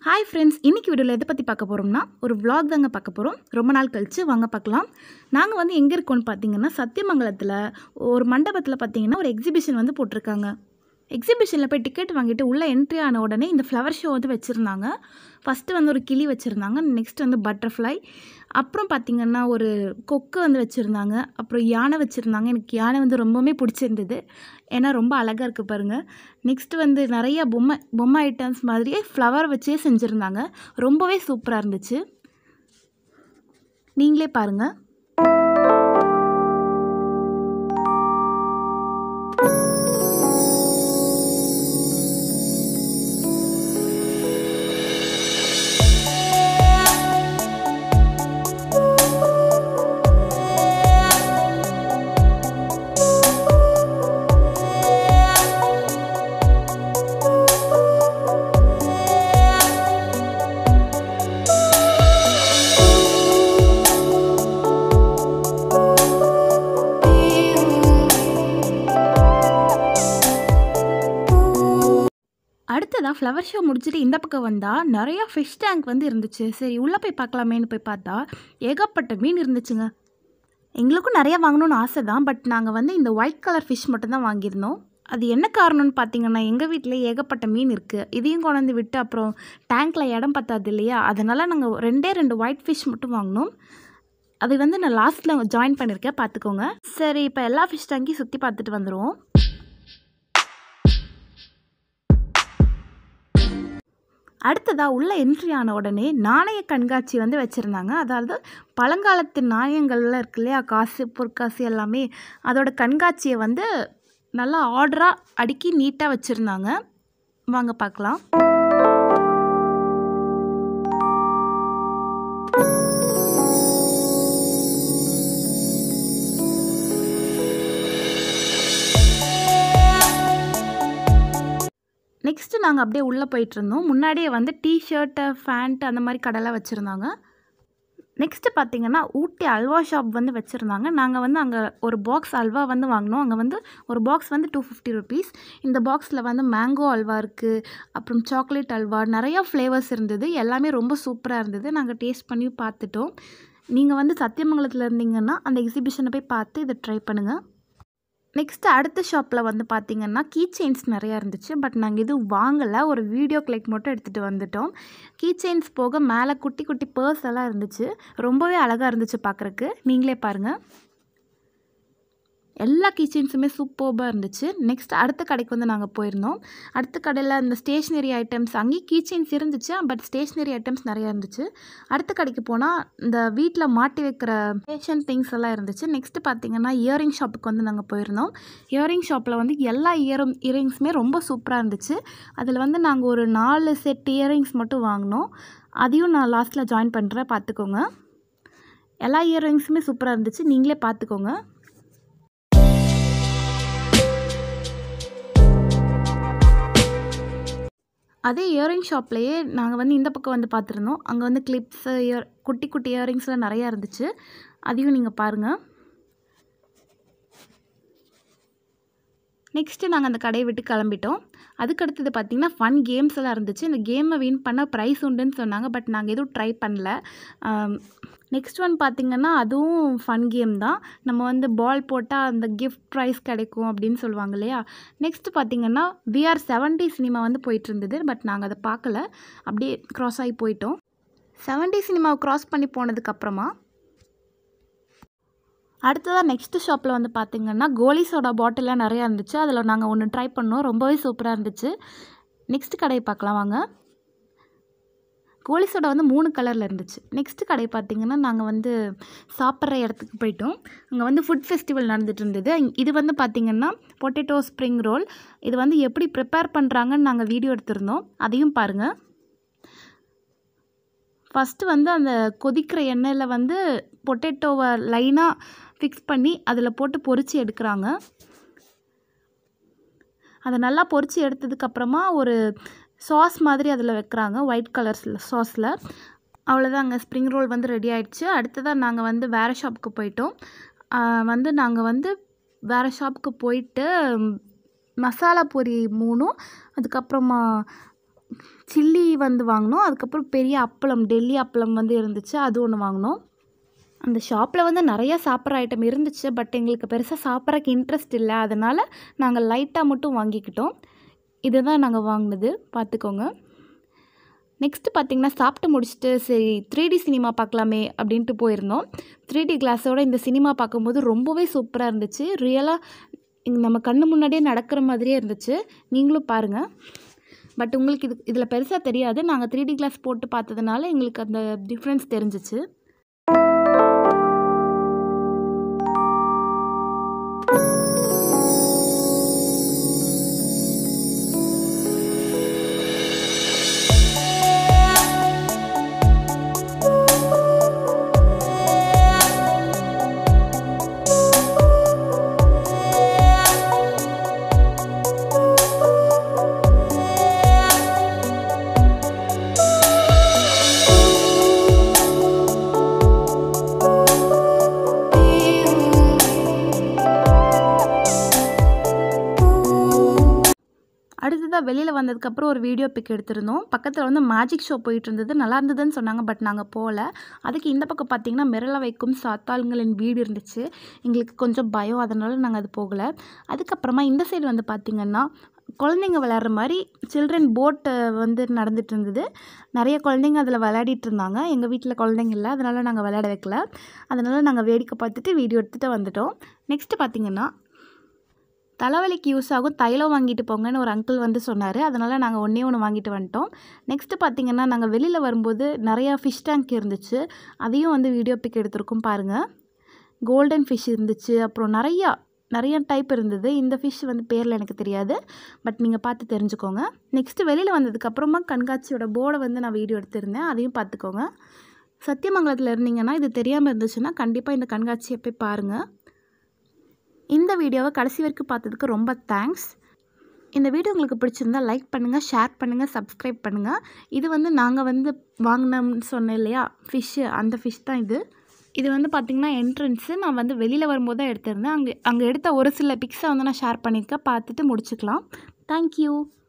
hi friends இன்னைக்கு வீடியோவில் எதை பற்றி பார்க்க போகிறோம்னா ஒரு vlog தாங்க பார்க்க போகிறோம் ரொம்ப நாள் கழித்து வாங்க பார்க்கலாம் நாங்கள் வந்து எங்கே இருக்கோம்னு பார்த்தீங்கன்னா சத்தியமங்கலத்தில் ஒரு மண்டபத்தில் பார்த்தீங்கன்னா ஒரு எக்ஸிபிஷன் வந்து போட்டிருக்காங்க எக்ஸிபிஷனில் போய் டிக்கெட் வாங்கிட்டு உள்ளே என்ட்ரி ஆன உடனே இந்த ஃப்ளவர் ஷோ வந்து வச்சுருந்தாங்க ஃபஸ்ட்டு வந்து ஒரு கிளி வச்சுருந்தாங்க நெக்ஸ்ட் வந்து பட்டர்ஃப்ளை அப்புறம் பார்த்திங்கன்னா ஒரு கொக்கு வந்து வச்சுருந்தாங்க அப்புறம் யானை வச்சுருந்தாங்க எனக்கு யானை வந்து ரொம்பவுமே பிடிச்சிருந்தது ஏன்னா ரொம்ப அழகாக இருக்குது பாருங்கள் நெக்ஸ்ட் வந்து நிறைய பொம்மை பொம்மை ஐட்டம்ஸ் மாதிரியே ஃப்ளவர் வச்சே செஞ்சுருந்தாங்க ரொம்பவே சூப்பராக இருந்துச்சு நீங்களே பாருங்கள் அடுத்ததாக ஃப்ளவர் ஷோ முடிச்சுட்டு இந்த பக்கம் வந்தால் நிறையா ஃபிஷ் டேங்க் வந்து இருந்துச்சு சரி உள்ளே போய் பார்க்கலாமேன்னு போய் பார்த்தா ஏகப்பட்ட மீன் இருந்துச்சுங்க எங்களுக்கும் நிறையா வாங்கணும்னு ஆசை தான் பட் நாங்கள் வந்து இந்த ஒயிட் கலர் ஃபிஷ் மட்டும்தான் வாங்கியிருந்தோம் அது என்ன காரணம்னு பார்த்தீங்கன்னா எங்கள் வீட்டில் ஏகப்பட்ட மீன் இருக்குது இதையும் கொண்டாந்து விட்டு அப்புறம் டேங்க்கில் இடம் பத்தாது இல்லையா அதனால் நாங்கள் ரெண்டே ரெண்டு ஒயிட் ஃபிஷ் மட்டும் வாங்கினோம் அது வந்து நான் லாஸ்ட்டில் ஜாயின் பண்ணியிருக்கேன் பார்த்துக்கோங்க சரி இப்போ எல்லா ஃபிஷ் டேங்கையும் சுற்றி பார்த்துட்டு வந்துடுவோம் அடுத்ததாக உள்ள என்ட்ரி ஆன உடனே நாணய கண்காட்சி வந்து வச்சுருந்தாங்க அதாவது பழங்காலத்து நாணயங்கள்லாம் இருக்கு இல்லையா காசு பொற்காசு எல்லாமே அதோட கண்காட்சியை வந்து நல்லா ஆர்டராக அடுக்கி நீட்டாக வச்சுருந்தாங்க வாங்க பார்க்கலாம் நெக்ஸ்ட்டு நாங்கள் அப்படியே உள்ளே போயிட்டு இருந்தோம் முன்னாடியே வந்து டிஷர்ட்டு ஃபேண்ட் அந்த மாதிரி கடைலாம் வச்சுருந்தாங்க நெக்ஸ்ட்டு பார்த்தீங்கன்னா ஊட்டி அல்வா ஷாப் வந்து வச்சுருந்தாங்க நாங்கள் வந்து அங்கே ஒரு பாக்ஸ் அல்வா வந்து வாங்கினோம் அங்கே வந்து ஒரு பாக்ஸ் வந்து டூ ஃபிஃப்டி ருபீஸ் இந்த பாக்ஸில் வந்து மேங்கோ அல்வா இருக்குது அப்புறம் சாக்லேட் அல்வா நிறையா ஃப்ளேவர்ஸ் இருந்தது எல்லாமே ரொம்ப சூப்பராக இருந்தது நாங்கள் டேஸ்ட் பண்ணி பார்த்துட்டோம் நீங்கள் வந்து சத்தியமங்கலத்தில் இருந்தீங்கன்னா அந்த எக்ஸிபிஷனை போய் பார்த்து இதை ட்ரை பண்ணுங்கள் நெக்ஸ்ட்டு அடுத்த ஷாப்பில் வந்து பார்த்திங்கன்னா கீ செயின்ஸ் நிறையா இருந்துச்சு பட் நாங்கள் எதுவும் வாங்கலை ஒரு வீடியோ கிளிக் மட்டும் எடுத்துகிட்டு வந்துட்டோம் கீ செயின்ஸ் போக மேலே குட்டி குட்டி பர்ஸ் எல்லாம் இருந்துச்சு ரொம்பவே அழகாக இருந்துச்சு பார்க்குறக்கு நீங்களே பாருங்கள் எல்லா கிச்சன்ஸுமே சூப்பர்பாக இருந்துச்சு நெக்ஸ்ட் அடுத்த கடைக்கு வந்து நாங்கள் போயிருந்தோம் அடுத்த கடையில் இந்த ஸ்டேஷ்னரி ஐட்டம்ஸ் அங்கேயும் கீச்செயின்ஸ் இருந்துச்சு பட் ஸ்டேஷ்னரி ஐட்டம்ஸ் நிறையா இருந்துச்சு அடுத்த கடைக்கு போனால் இந்த வீட்டில் மாட்டி வைக்கிற ஃபேஷன் திங்ஸ் எல்லாம் இருந்துச்சு நெக்ஸ்ட்டு பார்த்தீங்கன்னா இயரிங் ஷாப்புக்கு வந்து நாங்கள் போயிருந்தோம் இயரிங் ஷாப்பில் வந்து எல்லா இயரும் இயரிங்ஸுமே ரொம்ப சூப்பராக இருந்துச்சு அதில் வந்து நாங்கள் ஒரு நாலு செட் இயரிங்ஸ் மட்டும் வாங்கினோம் அதையும் நான் லாஸ்ட்டில் ஜாயின் பண்ணுறேன் பார்த்துக்கோங்க எல்லா இயரிங்ஸுமே சூப்பராக இருந்துச்சு நீங்களே பார்த்துக்கோங்க அதே இயரிங் ஷாப்லேயே நாங்கள் வந்து இந்த பக்கம் வந்து பார்த்துருந்தோம் அங்கே வந்து கிளிப்ஸு இயர் குட்டி குட்டி இயரிங்ஸ்லாம் நிறையா இருந்துச்சு அதையும் நீங்கள் பாருங்கள் நெக்ஸ்ட்டு நாங்கள் அந்த கடையை விட்டு கிளம்பிட்டோம் அதுக்கடுத்தது பார்த்திங்கன்னா ஃபன் கேம்ஸ் எல்லாம் இருந்துச்சு இந்த கேமை வின் பண்ண ப்ரைஸ் உண்டுன்னு சொன்னாங்க பட் நாங்கள் எதுவும் ட்ரை பண்ணல நெக்ஸ்ட் ஒன் பார்த்திங்கன்னா அதுவும் ஃபன் கேம் தான் நம்ம வந்து பால் போட்டால் அந்த கிஃப்ட் ப்ரைஸ் கிடைக்கும் அப்படின்னு சொல்லுவாங்க இல்லையா நெக்ஸ்ட் பார்த்திங்கன்னா விஆர் செவன்டி சினிமா வந்து போயிட்டு இருந்தது பட் நாங்கள் அதை பார்க்கல அப்படியே க்ராஸ் ஆகி போயிட்டோம் செவன்டி சினிமாவை க்ராஸ் பண்ணி போனதுக்கப்புறமா அடுத்ததாக நெக்ஸ்ட் ஷாப்பில் வந்து பார்த்திங்கன்னா கோலி சோடா பாட்டிலாம் நிறையா இருந்துச்சு அதில் நாங்கள் ஒன்று ட்ரை பண்ணோம் ரொம்பவே சூப்பராக இருந்துச்சு நெக்ஸ்ட் கடையை பார்க்கலாம் வாங்க கோலி சோடா வந்து மூணு கலரில் இருந்துச்சு நெக்ஸ்ட் கடை பார்த்திங்கன்னா நாங்கள் வந்து சாப்பிட்ற இடத்துக்கு போயிட்டோம் அங்கே வந்து ஃபுட் ஃபெஸ்டிவல் நடந்துட்டு இருந்தது இது வந்து பார்த்திங்கன்னா பொட்டேட்டோ ஸ்ப்ரிங் ரோல் இது வந்து எப்படி ப்ரிப்பேர் பண்ணுறாங்கன்னு நாங்கள் வீடியோ எடுத்திருந்தோம் அதையும் பாருங்கள் ஃபஸ்ட்டு வந்து அந்த கொதிக்கிற எண்ணெயில் வந்து பொட்டேட்டோவை லைனாக ஃபிக்ஸ் பண்ணி அதில் போட்டு பொரித்து எடுக்கிறாங்க அதை நல்லா பொரித்து எடுத்ததுக்கப்புறமா ஒரு சாஸ் மாதிரி அதில் வைக்கிறாங்க ஒயிட் கலர்ஸில் சாஸில் அவ்வளோதாங்க ஸ்ப்ரிங் ரோல் வந்து ரெடி ஆயிடுச்சு அடுத்ததாக நாங்கள் வந்து வேறு ஷாப்புக்கு போயிட்டோம் வந்து நாங்கள் வந்து வேறு ஷாப்புக்கு போயிட்டு மசாலா பொரி மூணும் அதுக்கப்புறமா சில்லி வந்து வாங்கினோம் அதுக்கப்புறம் பெரிய அப்பளம் டெல்லி அப்பளம் வந்து இருந்துச்சு அது ஒன்று வாங்கினோம் அந்த ஷாப்பில் வந்து நிறையா சாப்பிட்ற ஐட்டம் இருந்துச்சு பட் எங்களுக்கு பெருசாக சாப்பிட்றக்கு இன்ட்ரெஸ்ட் இல்லை அதனால் நாங்கள் லைட்டாக மட்டும் வாங்கிக்கிட்டோம் இதுதான் நாங்கள் வாங்கினது பார்த்துக்கோங்க நெக்ஸ்ட்டு பார்த்திங்கன்னா சாப்பிட்டு முடிச்சுட்டு சரி த்ரீ டி சினிமா பார்க்கலாமே அப்படின்ட்டு போயிருந்தோம் த்ரீ டி கிளாஸோட இந்த சினிமா பார்க்கும்போது ரொம்பவே சூப்பராக இருந்துச்சு ரியலாக நம்ம கண்ணு முன்னாடியே நடக்கிற மாதிரியே இருந்துச்சு நீங்களும் பாருங்கள் பட் உங்களுக்கு இது இதில் பெருசாக தெரியாது நாங்கள் த்ரீ டி கிளாஸ் போட்டு பார்த்ததுனால எங்களுக்கு அந்த டிஃப்ரென்ஸ் தெரிஞ்சிச்சு அடுத்ததாக வெளியில் வந்ததுக்கப்புறம் ஒரு வீடியோ பிக் எடுத்திருந்தோம் பக்கத்தில் வந்து மேஜிக் ஷோ போயிட்டு இருந்தது நல்லா இருந்ததுன்னு சொன்னாங்க பட் நாங்கள் போகல அதுக்கு இந்த பக்கம் பார்த்தீங்கன்னா மிரள வைக்கும் சாத்தாளுங்களின் வீடு இருந்துச்சு எங்களுக்கு கொஞ்சம் பயம் அதனால நாங்கள் அது போகலை அதுக்கப்புறமா இந்த சைடு வந்து பார்த்திங்கன்னா குழந்தைங்க விளையாடுற மாதிரி சில்ட்ரன் போட்டு வந்து நடந்துட்டு இருந்தது நிறைய குழந்தைங்க அதில் விளையாடிட்டு இருந்தாங்க எங்கள் வீட்டில் குழந்தைங்க இல்லை அதனால் நாங்கள் விளையாட வைக்கல அதனால் நாங்கள் வேடிக்கை பார்த்துட்டு வீடியோ எடுத்துகிட்டு வந்துட்டோம் நெக்ஸ்ட்டு பார்த்திங்கன்னா தலைவலிக்கு யூஸ் ஆகும் தைலம் வாங்கிட்டு போங்கன்னு ஒரு அங்கிள் வந்து சொன்னார் அதனால் நாங்கள் ஒன்றே ஒன்று வாங்கிட்டு வந்துட்டோம் நெக்ஸ்ட்டு பார்த்திங்கன்னா நாங்கள் வெளியில் வரும்போது நிறையா ஃபிஷ் டேங்க் இருந்துச்சு அதையும் வந்து வீடியோ பிக் எடுத்திருக்கோம் பாருங்கள் கோல்டன் ஃபிஷ் இருந்துச்சு அப்புறம் நிறையா நிறைய டைப் இருந்தது இந்த ஃபிஷ் வந்து பேரில் எனக்கு தெரியாது பட் நீங்கள் பார்த்து தெரிஞ்சுக்கோங்க நெக்ஸ்ட்டு வெளியில் வந்ததுக்கப்புறமா கண்காட்சியோட போர்டை வந்து நான் வீடியோ எடுத்திருந்தேன் அதையும் பார்த்துக்கோங்க சத்தியமங்கலத்தில் இருந்தீங்கன்னா இது தெரியாமல் இருந்துச்சுன்னா கண்டிப்பாக இந்த கண்காட்சியை போய் பாருங்கள் இந்த வீடியோவை கடைசி வரைக்கும் பார்த்ததுக்கு ரொம்ப தேங்க்ஸ் இந்த வீடியோ உங்களுக்கு பிடிச்சிருந்தா லைக் பண்ணுங்கள் ஷேர் பண்ணுங்கள் சப்ஸ்கிரைப் பண்ணுங்கள் இது வந்து நாங்கள் வந்து வாங்கினோம்னு சொன்னேன் இல்லையா ஃபிஷ்ஷு அந்த ஃபிஷ் தான் இது இது வந்து பார்த்திங்கன்னா என்ட்ரன்ஸு நான் வந்து வெளியில் வரும்போது தான் எடுத்திருந்தேன் அங்கே அங்கே எடுத்த ஒரு சில பிக்ஸை வந்து நான் ஷேர் பண்ணியிருக்கேன் பார்த்துட்டு முடிச்சுக்கலாம் தேங்க்யூ